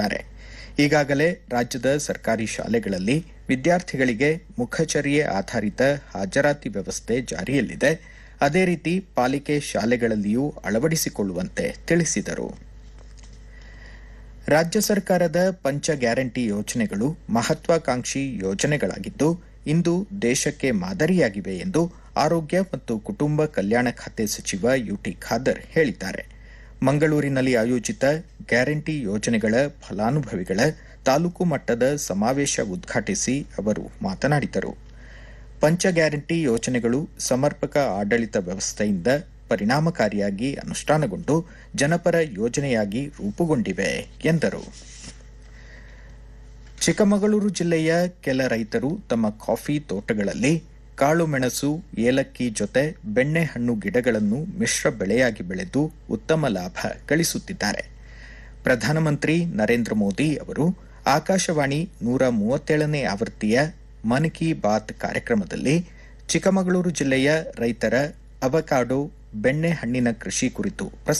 ತಿಳಿಸಿದ್ದಾರೆ ಈಗಾಗಲೇ ರಾಜ್ಯದ ಸರ್ಕಾರಿ ಶಾಲೆಗಳಲ್ಲಿ ವಿದ್ಯಾರ್ಥಿಗಳಿಗೆ ಮುಖಚರ್ಯೆ ಆಧಾರಿತ ಹಾಜರಾತಿ ವ್ಯವಸ್ಥೆ ಜಾರಿಯಲ್ಲಿದೆ ಅದೇ ರೀತಿ ಪಾಲಿಕೆ ಶಾಲೆಗಳಲ್ಲಿಯೂ ಅಳವಡಿಸಿಕೊಳ್ಳುವಂತೆ ತಿಳಿಸಿದರು ರಾಜ್ಯ ಸರ್ಕಾರದ ಪಂಚ ಗ್ಯಾರಂಟಿ ಯೋಜನೆಗಳು ಮಹತ್ವಾಕಾಂಕ್ಷಿ ಯೋಜನೆಗಳಾಗಿದ್ದು ಇಂದು ದೇಶಕ್ಕೆ ಮಾದರಿಯಾಗಿವೆ ಎಂದು ಆರೋಗ್ಯ ಮತ್ತು ಕುಟುಂಬ ಕಲ್ಯಾಣ ಖಾತೆ ಸಚಿವ ಯುಟಿ ಖಾದರ್ ಹೇಳಿದ್ದಾರೆ ಮಂಗಳೂರಿನಲ್ಲಿ ಆಯೋಜಿತ ಗ್ಯಾರಂಟಿ ಯೋಜನೆಗಳ ಫಲಾನುಭವಿಗಳ ತಾಲೂಕು ಮಟ್ಟದ ಸಮಾವೇಶ ಉದ್ಘಾಟಿಸಿ ಅವರು ಮಾತನಾಡಿದರು ಪಂಚ ಗ್ಯಾರಂಟಿ ಯೋಜನೆಗಳು ಸಮರ್ಪಕ ಆಡಳಿತ ವ್ಯವಸ್ಥೆಯಿಂದ ಪರಿಣಾಮಕಾರಿಯಾಗಿ ಅನುಷ್ಠಾನಗೊಂಡು ಜನಪರ ಯೋಜನೆಯಾಗಿ ರೂಪುಗೊಂಡಿವೆ ಎಂದರು ಚಿಕ್ಕಮಗಳೂರು ಜಿಲ್ಲೆಯ ಕೆಲ ರೈತರು ತಮ್ಮ ಕಾಫಿ ತೋಟಗಳಲ್ಲಿ ಕಾಳು ಮೆಣಸು ಏಲಕ್ಕಿ ಜೊತೆ ಬೆಣ್ಣೆಹಣ್ಣು ಗಿಡಗಳನ್ನು ಮಿಶ್ರ ಬೆಳೆಯಾಗಿ ಬೆಳೆದು ಉತ್ತಮ ಲಾಭ ಗಳಿಸುತ್ತಿದ್ದಾರೆ ಪ್ರಧಾನಮಂತ್ರಿ ನರೇಂದ್ರ ಮೋದಿ ಅವರು ಆಕಾಶವಾಣಿ ನೂರ ಮೂವತ್ತೇಳನೇ ಆವೃತ್ತಿಯ ಮನ್ ಕಿ ಬಾತ್ ಕಾರ್ಯಕ್ರಮದಲ್ಲಿ ಚಿಕ್ಕಮಗಳೂರು ಜಿಲ್ಲೆಯ ರೈತರ ಅವಕಾಡೋ ಬೆಣ್ಣೆಹಣ್ಣಿನ ಕೃಷಿ ಕುರಿತು ಪ್ರಸ್ತಾಪ